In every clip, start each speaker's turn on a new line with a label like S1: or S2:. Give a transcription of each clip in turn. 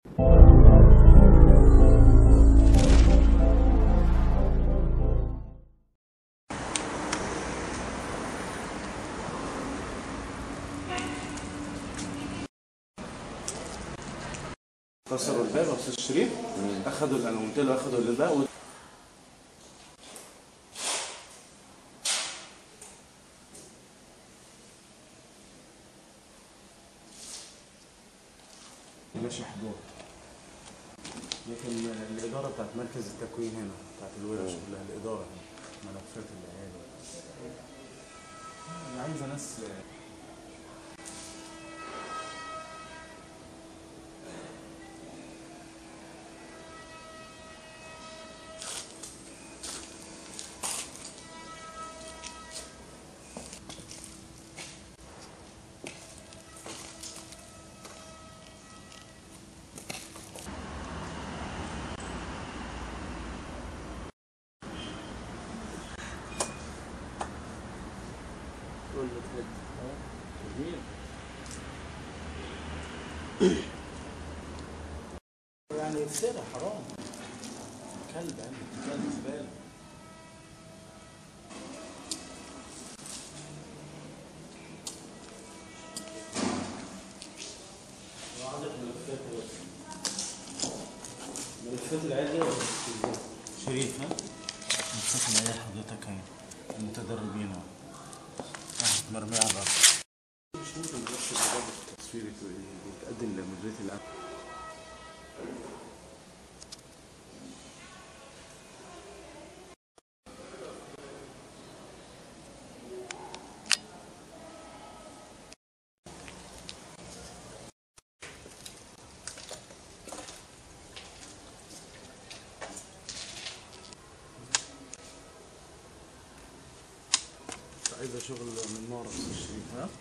S1: كسروا الباب يا استاذ شريف اخذوا الالومنتال واخذوا الباب و... ماشي حضور لكن الاداره بتاعت مركز التكوين هنا بتاعت الورش كلها الاداره هنا ملفات العيال يعني عايزه ناس يعني يفترى حرام كلب يعني كلب زباله ملفات العيال دي ولا مش شريف ها؟ ملفات العيال حضرتك اهي المتدربين اهو واحد مرمية على الارض مش ممكن بس الرابط التصويري يتقدم لمديرية الامن عايزة شغل من نار أستاذ الشريف ها؟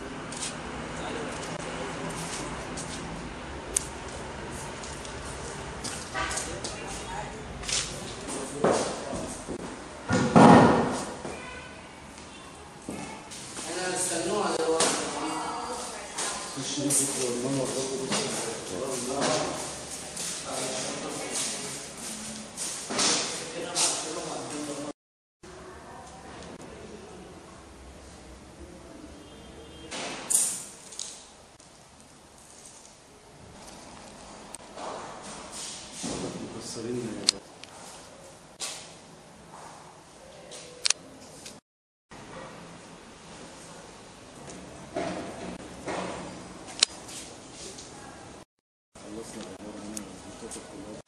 S2: انا استنوها دلوقتي
S1: أستاذ الشريف يطلع المنور ده مكسرين خلصنا الإدارة هنا والمنطقة كلها